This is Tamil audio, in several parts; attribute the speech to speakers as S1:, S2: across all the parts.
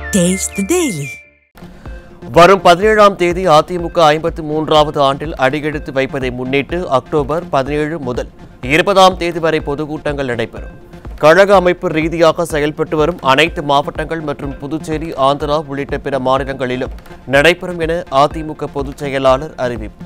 S1: Taste the Daily.
S2: வரும் பதினேழாம் தேதி அதிமுக ஐம்பத்தி மூன்றாவது ஆண்டில் அடியெடுத்து வைப்பதை முன்னிட்டு அக்டோபர் பதினேழு முதல் இருபதாம் தேதி வரை பொதுக்கூட்டங்கள் நடைபெறும் கழக அமைப்பு ரீதியாக செயல்பட்டு வரும் அனைத்து மாவட்டங்கள் மற்றும் புதுச்சேரி ஆந்திரா உள்ளிட்ட பிற மாநிலங்களிலும் நடைபெறும் என அதிமுக பொதுச் செயலாளர் அறிவிப்பு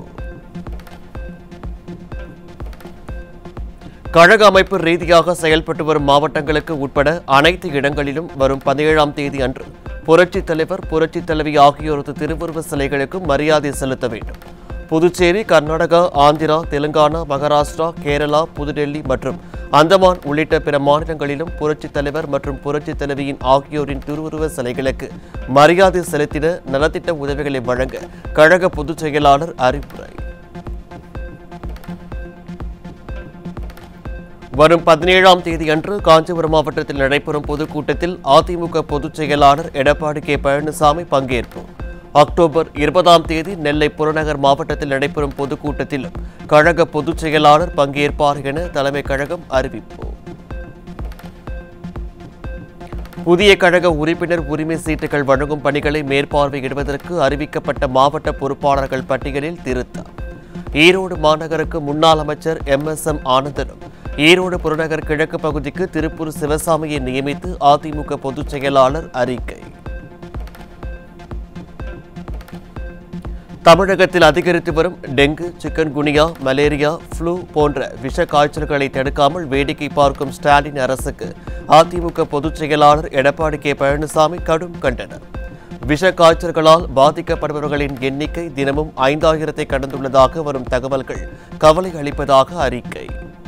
S2: கழக அமைப்பு ரீதியாக செயல்பட்டு வரும் மாவட்டங்களுக்கு உட்பட அனைத்து இடங்களிலும் வரும் பதினேழாம் தேதி அன்று புரட்சித் தலைவர் புரட்சித் தலைவி ஆகியோரது திருவுருவ சிலைகளுக்கு மரியாதை செலுத்த வேண்டும் புதுச்சேரி கர்நாடகா ஆந்திரா தெலுங்கானா மகாராஷ்டிரா கேரளா புதுடெல்லி மற்றும் அந்தமான் உள்ளிட்ட பிற மாநிலங்களிலும் புரட்சித் தலைவர் மற்றும் புரட்சித் தலைவியின் ஆகியோரின் திருவுருவ சிலைகளுக்கு மரியாதை செலுத்திட நலத்திட்ட உதவிகளை வழங்க கழக பொதுச் செயலாளர் அறிவுரை வரும் பதினேழாம் தேதி அன்று காஞ்சிபுரம் மாவட்டத்தில் நடைபெறும் பொதுக்கூட்டத்தில் அதிமுக பொதுச் செயலாளர் எடப்பாடி கே பழனிசாமி பங்கேற்பு அக்டோபர் இருபதாம் தேதி நெல்லை புறநகர் மாவட்டத்தில் நடைபெறும் பொதுக்கூட்டத்திலும் கழக பொதுச் செயலாளர் பங்கேற்பார் என தலைமை கழகம் அறிவிப்பு புதிய கழக உறுப்பினர் உரிமை சீட்டுகள் வழங்கும் பணிகளை மேற்பார்வையிடுவதற்கு அறிவிக்கப்பட்ட மாவட்ட பொறுப்பாளர்கள் பட்டியலில் திருத்தம் ஈரோடு மாநகருக்கு முன்னாள் அமைச்சர் எம் எஸ் எம் ஆனந்தனும் ஈரோடு புறநகர் கிழக்கு பகுதிக்கு திருப்பூர் சிவசாமியை நியமித்து அதிமுக பொதுச் செயலாளர் அறிக்கை தமிழகத்தில் அதிகரித்து வரும் டெங்கு சிக்கன்குனியா மலேரியா ஃப்ளூ போன்ற விஷ காய்ச்சல்களை தடுக்காமல் வேடிக்கை பார்க்கும் ஸ்டாலின் அரசுக்கு அதிமுக பொதுச் செயலாளர் எடப்பாடி கே பழனிசாமி கடும் கண்டனர் விஷ காய்ச்சல்களால் பாதிக்கப்படுபவர்களின் எண்ணிக்கை தினமும் ஐந்தாயிரத்தை கடந்துள்ளதாக வரும் தகவல்கள் கவலை அளிப்பதாக அறிக்கை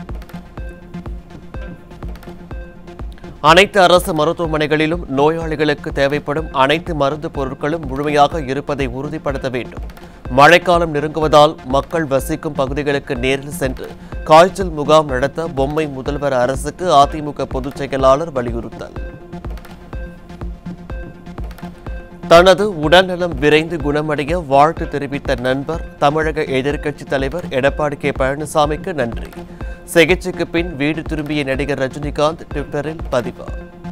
S2: அனைத்து அரசு மருத்துவமனைகளிலும் நோயாளிகளுக்கு தேவைப்படும் அனைத்து மருந்து பொருட்களும் முழுமையாக இருப்பதை உறுதிப்படுத்த வேண்டும் மழைக்காலம் நெருங்குவதால் மக்கள் வசிக்கும் பகுதிகளுக்கு நேரில் சென்று காய்ச்சல் முகாம் நடத்த பொம்மை முதல்வர் அரசுக்கு அதிமுக பொதுச் செயலாளர் வலியுறுத்தல் தனது உடல்நலம் விரைந்து குணமடைய வாழ்த்து தெரிவித்த நண்பர் தமிழக எதிர்க்கட்சித் தலைவர் எடப்பாடி கே பழனிசாமிக்கு நன்றி சிகிச்சைக்கு பின் வீடு திரும்பிய நடிகர் ரஜினிகாந்த் ட்விட்டரில் பதிவு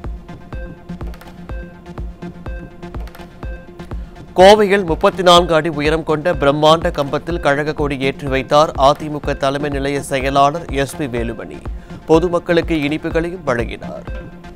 S2: கோவையில் முப்பத்தி நான்கு அடி உயரம் கொண்ட பிரம்மாண்ட கம்பத்தில் கழக கொடி ஏற்றி வைத்தார் அதிமுக தலைமை நிலைய செயலாளர் எஸ் பி வேலுமணி பொதுமக்களுக்கு இனிப்புகளையும் வழங்கினார்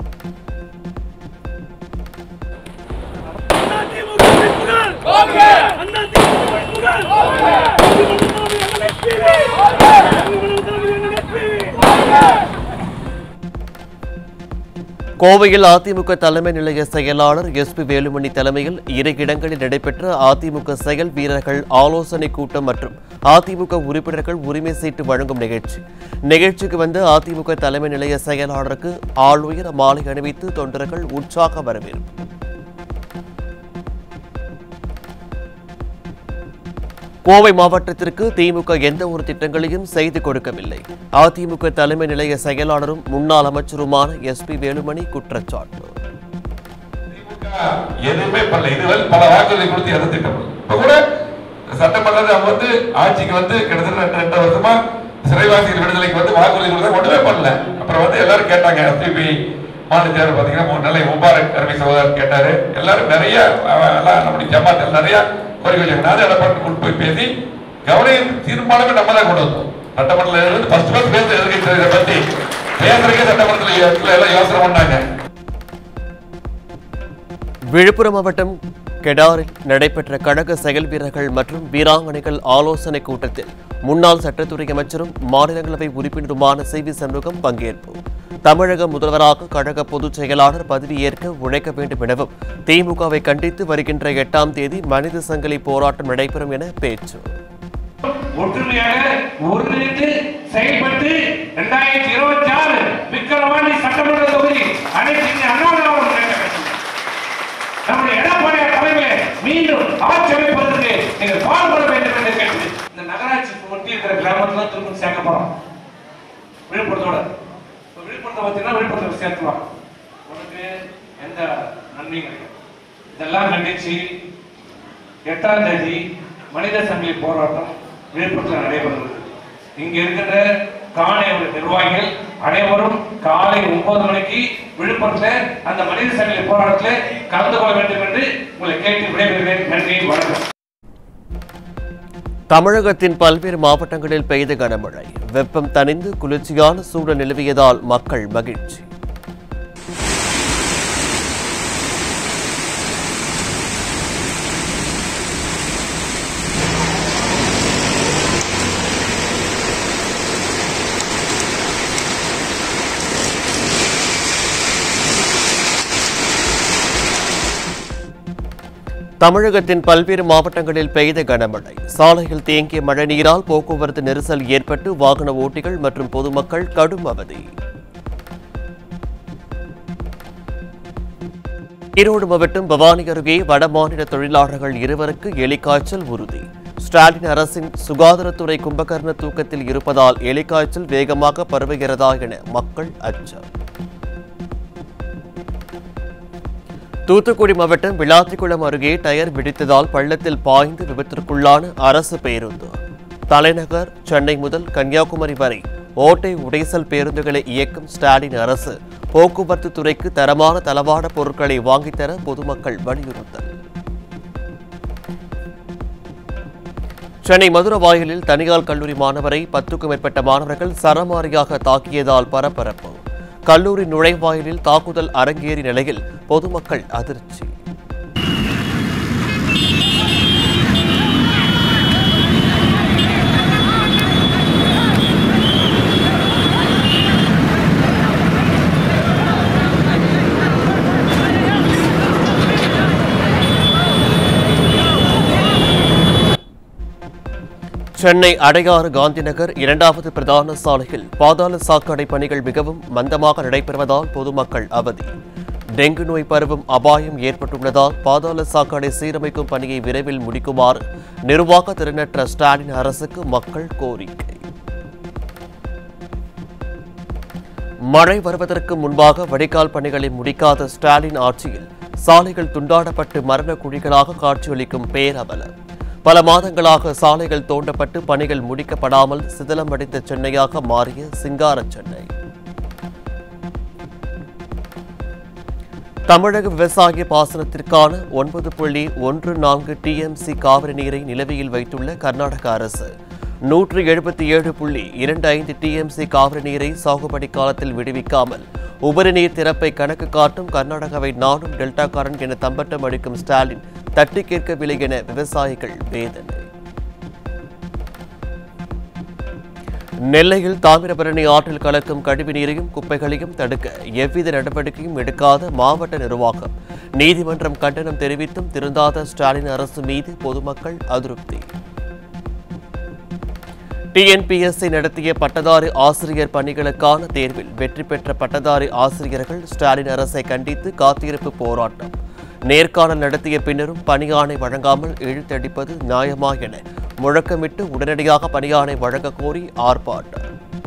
S2: கோவையில் அதிமுக தலைமை நிலைய செயலாளர் எஸ் பி வேலுமணி தலைமையில் இரு இடங்களில் நடைபெற்ற அதிமுக செயல் வீரர்கள் ஆலோசனை கூட்டம் மற்றும் அதிமுக உறுப்பினர்கள் உரிமை சீட்டு வழங்கும் நிகழ்ச்சி நிகழ்ச்சிக்கு வந்த அதிமுக தலைமை நிலைய செயலாளருக்கு ஆளுயர மாலை அணிவித்து தொண்டர்கள் உற்சாக வரவேற்பு கோவை மாவட்டத்திற்கு திமுக எந்த ஒரு திட்டங்களையும் செய்து கொடுக்கவில்லை அதிமுக தலைமை நிலைய செயலாளரும் முன்னாள் அமைச்சருமான எஸ் பி வேலுமணி குற்றச்சாட்டு
S3: எதுவுமே பண்ணல இதுவரை பல வாக்குறுதி கொடுத்து எதை திட்டம் இப்ப கூட சட்டமன்றத்தில் அவங்க வந்து ஆட்சிக்கு வந்து கிட்டத்தட்ட ரெண்டு ரெண்டு வருஷமா சிறைவாசிகள் விடுதலைக்கு வந்து வாக்குறுதி கொடுத்தா ஒண்ணுமே பண்ணல அப்புறம் வந்து எல்லாரும் கேட்டாங்க எஸ்பிபி மாநில தேர்தல் பாத்தீங்கன்னா மூணு நாளை முபாரக் அருமை சகோதரர் கேட்டாரு எல்லாரும் நிறைய அவன் எல்லாம் நம்முடைய ஜமாத்தில் நிறைய கோரிக்கை வச்சாங்க நான் எடப்பாடி கொண்டு போய் பேசி கவர்னர் தீர்மானமே நம்ம தான் கொண்டு வந்தோம் சட்டமன்றத்தில் இருந்து ஃபர்ஸ்ட் ஃபர்ஸ்ட் பேச எதிர்க்க இதை பத்தி பேசுறதுக்கே சட்டமன்றத்தில் எல்லாம் யோசனை பண்ணாங்க
S2: விழுப்புரம் மாவட்டம் கெடாரில் நடைபெற்ற கழக செயல் வீரர்கள் மற்றும் வீராங்கனைகள் ஆலோசனை கூட்டத்தில் முன்னாள் சட்டத்துறை அமைச்சரும் மாநிலங்களவை உறுப்பினருமான சி வி சண்முகம் பங்கேற்பு தமிழக முதல்வராக கழக பொதுச் செயலாளர் பதவியேற்க உழைக்க வேண்டும் எனவும் திமுகவை கண்டித்து வருகின்ற எட்டாம் தேதி மனித சங்கிலி போராட்டம் நடைபெறும் என பேச்சு
S4: ஒற்றுமையாக ஒருங்கிணைந்து செயல்பட்டு இரண்டாயிரத்தி இருபத்தி ஆறு விக்கிரவாண்டி சட்டமன்ற தொகுதி அனைத்து இந்திய அண்ணா திராவிட முன்னேற்ற கட்சி. நம்முடைய எடப்பாடியார் தலைமையிலே மீண்டும் ஆட்சி அமைப்பதற்கு நீங்கள் பாடுபட வேண்டும் என்று கேட்டு இந்த நகராட்சி ஒட்டி இருக்கிற கிராமத்துல திரும்ப சேர்க்க போறோம் விழுப்புரத்தோட இப்ப விழுப்புரத்தை பார்த்தீங்கன்னா விழுப்புரத்தை சேர்த்துவாங்க உனக்கு எந்த நன்மையும் கிடையாது இதெல்லாம் கண்டிச்சு எட்டாம் தேதி மனித சங்கிலி போராட்டம் விழுப்புரத்தில் நடைபெறுகிறது இங்க இருக்கிற காணையோட நிர்வாகிகள் அனைவரும் காலை ஒன்பது மணிக்கு விழுப்புரத்துல அந்த மனித சங்கிலி போராட்டத்துல கலந்து கொள்ள வேண்டும் என்று உங்களை கேட்டு விடைபெறுகிறேன் நன்றி வணக்கம்
S2: தமிழகத்தின் பல்வேறு மாவட்டங்களில் பெய்த கனமழை வெப்பம் தணிந்து குளிர்ச்சியான சூழல் நிலவியதால் மக்கள் மகிழ்ச்சி தமிழகத்தின் பல்வேறு மாவட்டங்களில் பெய்த கனமழை சாலையில் தேங்கிய மழைநீரால் போக்குவரத்து நெரிசல் ஏற்பட்டு வாகன ஓட்டிகள் மற்றும் பொதுமக்கள் கடும் அவதி ஈரோடு மாவட்டம் பவானி அருகே வடமாநில தொழிலாளர்கள் இருவருக்கு எலிக்காய்ச்சல் உறுதி ஸ்டாலின் அரசின் சுகாதாரத்துறை கும்பகர்ண தூக்கத்தில் இருப்பதால் எலிக்காய்ச்சல் வேகமாக பரவுகிறதா என மக்கள் அச்சம் தூத்துக்குடி மாவட்டம் விளாத்திக்குளம் அருகே டயர் வெடித்ததால் பள்ளத்தில் பாய்ந்து விபத்திற்குள்ளான அரசு பேருந்து தலைநகர் சென்னை முதல் கன்னியாகுமரி வரை ஓட்டை உடைசல் பேருந்துகளை இயக்கும் ஸ்டாலின் அரசு போக்குவரத்து துறைக்கு தரமான தளவாட பொருட்களை வாங்கித் தர பொதுமக்கள் வலியுறுத்தல் சென்னை மதுரவாயலில் தனியார் கல்லூரி மாணவரை பத்துக்கும் மேற்பட்ட மாணவர்கள் சரமாரியாக தாக்கியதால் பரபரப்பு கல்லூரி நுழைவாயிலில் தாக்குதல் அரங்கேறிய நிலையில் பொதுமக்கள் அதிர்ச்சி சென்னை அடையாறு காந்திநகர் இரண்டாவது பிரதான சாலையில் பாதாள சாக்கடை பணிகள் மிகவும் மந்தமாக நடைபெறுவதால் பொதுமக்கள் அவதி டெங்கு நோய் பரவும் அபாயம் ஏற்பட்டுள்ளதால் பாதாள சாக்கடை சீரமைக்கும் பணியை விரைவில் முடிக்குமாறு நிர்வாக திறனற்ற ஸ்டாலின் அரசுக்கு மக்கள் கோரிக்கை மழை வருவதற்கு முன்பாக வடிகால் பணிகளை முடிக்காத ஸ்டாலின் ஆட்சியில் சாலைகள் துண்டாடப்பட்டு மரண குழிகளாக காட்சியளிக்கும் பேரவலம் பல மாதங்களாக சாலைகள் தோண்டப்பட்டு பணிகள் முடிக்கப்படாமல் சிதிலமடைந்த சென்னையாக மாறிய சிங்கார சென்னை தமிழக விவசாய பாசனத்திற்கான ஒன்பது புள்ளி ஒன்று நான்கு டிஎம்சி காவிரி நீரை நிலுவையில் வைத்துள்ள கர்நாடக அரசு நூற்று எழுபத்தி ஏழு புள்ளி இரண்டு ஐந்து டிஎம்சி காவிரி நீரை சாகுபடி காலத்தில் விடுவிக்காமல் உபரி நீர் திறப்பை கணக்கு காட்டும் கர்நாடகாவை நானும் டெல்டாக்காரன் என தம்பட்டம் அடிக்கும் ஸ்டாலின் தட்டி கேட்கவில்லை என விவசாயிகள் வேதனை நெல்லையில் தாமிரபரணி ஆற்றில் கலக்கும் கழிவு நீரையும் குப்பைகளையும் தடுக்க எவ்வித நடவடிக்கையும் எடுக்காத மாவட்ட நிர்வாகம் நீதிமன்றம் கண்டனம் தெரிவித்தும் திருந்தாத ஸ்டாலின் அரசு மீது பொதுமக்கள் அதிருப்தி டிஎன்பிஎஸ்சி நடத்திய பட்டதாரி ஆசிரியர் பணிகளுக்கான தேர்வில் வெற்றி பெற்ற பட்டதாரி ஆசிரியர்கள் ஸ்டாலின் அரசை கண்டித்து காத்திருப்பு போராட்டம் நேர்காணல் நடத்திய பின்னரும் பணியாணை வழங்காமல் இழுத்தடிப்பது நியாயமா என முழக்கமிட்டு உடனடியாக பணியாணை வழங்க கோரி ஆர்ப்பாட்டம்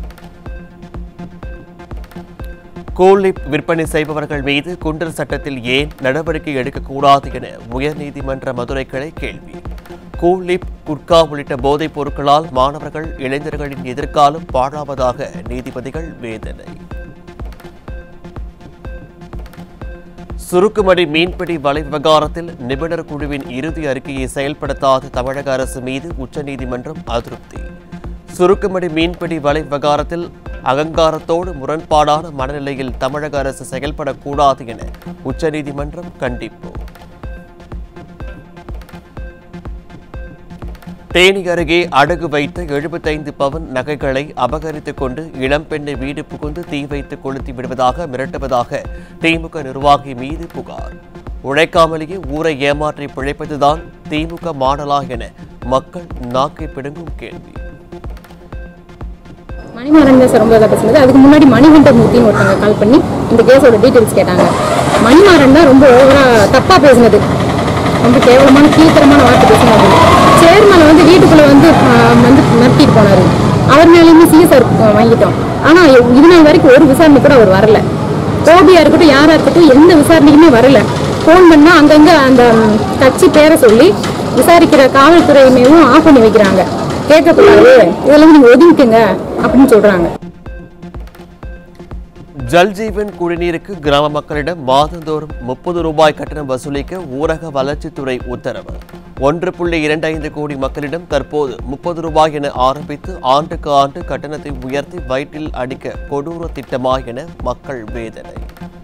S2: கூலிப் விற்பனை செய்பவர்கள் மீது குண்டர் சட்டத்தில் ஏன் நடவடிக்கை எடுக்கக்கூடாது என உயர்நீதிமன்ற மதுரை கிளை கேள்வி கூலிப் குட்கா உள்ளிட்ட போதைப் பொருட்களால் மாணவர்கள் இளைஞர்களின் எதிர்காலம் பாழாவதாக நீதிபதிகள் வேதனை சுருக்குமடி மீன்பிடி வலை விவகாரத்தில் நிபுணர் குழுவின் இறுதி அறிக்கையை செயல்படுத்தாத தமிழக அரசு மீது உச்சநீதிமன்றம் அதிருப்தி சுருக்குமடி மீன்பிடி வலை விவகாரத்தில் அகங்காரத்தோடு முரண்பாடான மனநிலையில் தமிழக அரசு செயல்படக்கூடாது என உச்சநீதிமன்றம் கண்டிப்பு தேனி அருகே அடகு வைத்த எழுபத்தைந்து பவன் நகைகளை அபகரித்துக் கொண்டு இளம்பெண்ணை வீடு புகுந்து தீ வைத்து கொளுத்தி விடுவதாக மிரட்டுவதாக திமுக நிர்வாகி மீது புகார் உழைக்காமலேயே ஊரை ஏமாற்றி பிழைப்பதுதான் திமுக மாடலா என மக்கள் நாக்கை பிடுங்கும் கேள்வி
S1: மணிமாறன் தான் சார் ரொம்ப இதாக பேசுனது அதுக்கு முன்னாடி மணிகண்ட மூர்த்தின்னு ஒருத்தவங்க கால் பண்ணி இந்த கேஸோட டீட்டெயில்ஸ் கேட்டாங்க மணிமாறன் தான் ரொம்ப ஓவரா தப்பா பேசுனது ரொம்ப கேவலமான கீழ்த்தரமான வார்த்தை பேசினாரு சேர்மன் வந்து வீட்டுக்குள்ள வந்து ஆஹ், வந்து நடத்திட்டு போனாரு அவர் மேலேயுமே சிஎஸ்ஆர் வாங்கிட்டோம் ஆனா இது நாள் வரைக்கும் ஒரு விசாரணை கூட அவர் வரல கோபியா இருக்கட்டும் யாரா இருக்கட்டும் எந்த விசாரணைக்குமே வரல ஃபோன் பண்ணா அங்கங்க அந்த ம், கட்சி பேரை சொல்லி விசாரிக்கிற காவல்துறையினையும் ஆஃப் பண்ணி வைக்கிறாங்க கேட்கக்கூடாது இதெல்லாம் நீங்க ஒதுங்கிக்கங்க அப்படின்னு சொல்றாங்க
S2: ஜல்ஜீவன் குடிநீருக்கு கிராம மக்களிடம் மாதந்தோறும் முப்பது ரூபாய் கட்டணம் வசூலிக்க ஊரக வளர்ச்சித்துறை உத்தரவு ஒன்று புள்ளி இரண்டு ஐந்து கோடி மக்களிடம் தற்போது முப்பது ரூபாய் என ஆரம்பித்து ஆண்டுக்கு ஆண்டு கட்டணத்தை உயர்த்தி வயிற்றில் அடிக்க கொடூர திட்டமா என மக்கள் வேதனை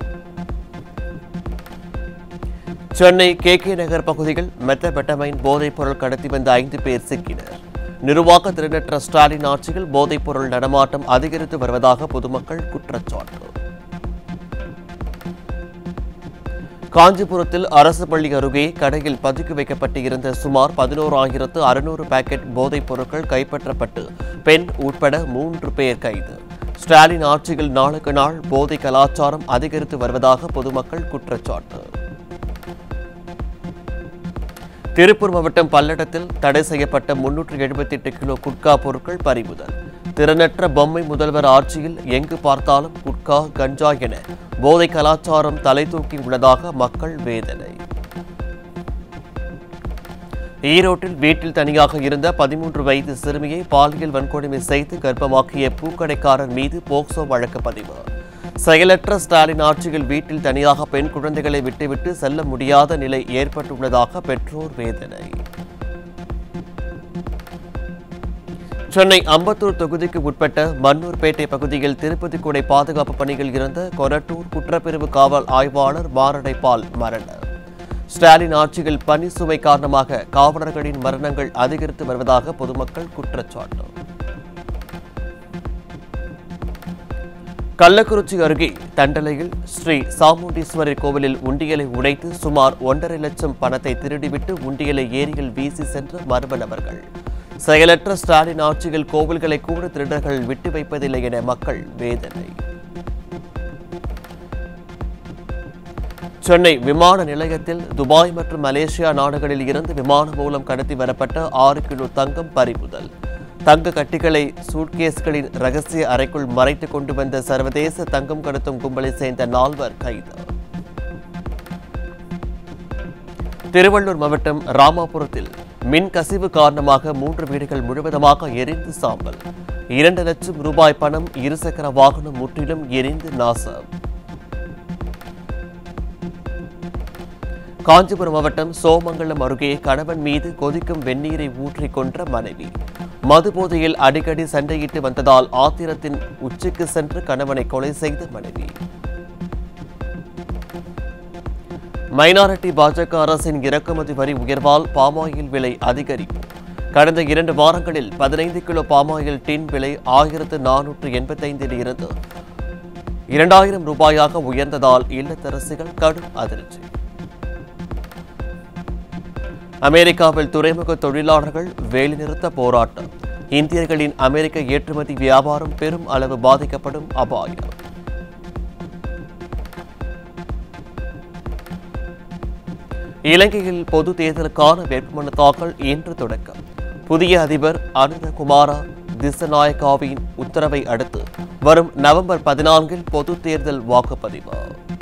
S2: சென்னை கே கே நகர் பகுதியில் மெத்தபெட்டமைன் போதைப் பொருள் கடத்தி வந்த ஐந்து பேர் சிக்கினர் நிர்வாக திறனற்ற ஸ்டாலின் ஆட்சியில் போதைப் பொருள் நடமாட்டம் அதிகரித்து வருவதாக பொதுமக்கள் குற்றச்சாட்டு காஞ்சிபுரத்தில் அரசு பள்ளி அருகே கடையில் பதுக்கி வைக்கப்பட்டு இருந்த சுமார் பதினோராயிரத்து அறுநூறு பாக்கெட் போதைப் பொருட்கள் கைப்பற்றப்பட்டு பெண் உட்பட மூன்று பேர் கைது ஸ்டாலின் ஆட்சியில் நாளுக்கு நாள் போதை கலாச்சாரம் அதிகரித்து வருவதாக பொதுமக்கள் குற்றச்சாட்டு திருப்பூர் மாவட்டம் பல்லடத்தில் தடை செய்யப்பட்ட முன்னூற்று எழுபத்தி எட்டு கிலோ குட்கா பொருட்கள் பறிமுதல் திறனற்ற பொம்மை முதல்வர் ஆட்சியில் எங்கு பார்த்தாலும் குட்கா கஞ்சா என போதை கலாச்சாரம் தலை தூக்கி உள்ளதாக மக்கள் வேதனை ஈரோட்டில் வீட்டில் தனியாக இருந்த பதிமூன்று வயது சிறுமியை பாலியல் வன்கொடுமை செய்து கர்ப்பமாக்கிய பூக்கடைக்காரர் மீது போக்சோ வழக்கு பதிவு செயலற்ற ஸ்டாலின் ஆட்சியில் வீட்டில் தனியாக பெண் குழந்தைகளை விட்டுவிட்டு செல்ல முடியாத நிலை ஏற்பட்டுள்ளதாக பெற்றோர் வேதனை சென்னை அம்பத்தூர் தொகுதிக்கு உட்பட்ட மன்னூர்பேட்டை பகுதியில் திருப்பதி கொடை பாதுகாப்பு பணியில் இருந்த கொரட்டூர் குற்றப்பிரிவு காவல் ஆய்வாளர் மாரடைப்பால் மரணம் ஸ்டாலின் ஆட்சியில் பணி சுமை காரணமாக காவலர்களின் மரணங்கள் அதிகரித்து வருவதாக பொதுமக்கள் குற்றச்சாட்டு கள்ளக்குறிச்சி அருகே தண்டலையில் ஸ்ரீ சாமுண்டீஸ்வரர் கோவிலில் உண்டியலை உடைத்து சுமார் ஒன்றரை லட்சம் பணத்தை திருடிவிட்டு உண்டியலை ஏரியில் வீசி சென்ற மர்ம நபர்கள் செயலற்ற ஸ்டாலின் ஆட்சியில் கோவில்களை கூட திருடர்கள் விட்டு வைப்பதில்லை என மக்கள் வேதனை சென்னை விமான நிலையத்தில் துபாய் மற்றும் மலேசியா நாடுகளில் இருந்து விமானம் மூலம் கடத்தி வரப்பட்ட ஆறு கிலோ தங்கம் பறிமுதல் தங்க கட்டிகளை சூட்கேஸ்களின் ரகசிய அறைக்குள் மறைத்துக் கொண்டு வந்த சர்வதேச தங்கம் கடத்தும் கும்பலை சேர்ந்த நால்வர் கைது திருவள்ளூர் மாவட்டம் ராமாபுரத்தில் மின் கசிவு காரணமாக மூன்று வீடுகள் முழுவதுமாக எரிந்து சாம்பல் இரண்டு லட்சம் ரூபாய் பணம் இருசக்கர வாகனம் முற்றிலும் எரிந்து நாசம் காஞ்சிபுரம் மாவட்டம் சோமங்கலம் அருகே கணவன் மீது கொதிக்கும் வெந்நீரை ஊற்றிக் கொன்ற மனைவி மது போதையில் அடிக்கடி சண்டையிட்டு வந்ததால் ஆத்திரத்தின் உச்சிக்கு சென்று கணவனை கொலை செய்த மனைவி மைனாரிட்டி பாஜக அரசின் இறக்குமதி வரி உயர்வால் பாமாயில் விலை அதிகரிப்பு கடந்த இரண்டு வாரங்களில் பதினைந்து கிலோ பாமாயில் டின் விலை ஆயிரத்து நானூற்று எண்பத்தைந்தில் இருந்து இரண்டாயிரம் ரூபாயாக உயர்ந்ததால் இல்லத்தரசிகள் கடும் அதிர்ச்சி அமெரிக்காவில் துறைமுக தொழிலாளர்கள் வேலைநிறுத்த போராட்டம் இந்தியர்களின் அமெரிக்க ஏற்றுமதி வியாபாரம் பெரும் அளவு பாதிக்கப்படும் அபாயம் இலங்கையில் பொது தேர்தலுக்கான வேட்புமனு தாக்கல் இன்று தொடக்கம் புதிய அதிபர் அனுர குமாரா திசநாயக்காவின் உத்தரவை அடுத்து வரும் நவம்பர் பதினான்கில் பொது தேர்தல் வாக்குப்பதிவு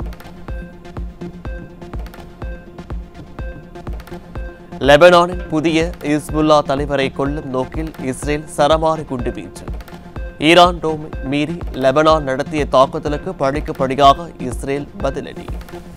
S2: லெபனானின் புதிய இஸ்புல்லா தலைவரை கொல்லும் நோக்கில் இஸ்ரேல் சரமாரி குண்டுவீச்சு ஈரான் டோம் மீறி லெபனான் நடத்திய தாக்குதலுக்கு பழிக்கு பழியாக இஸ்ரேல் பதிலடி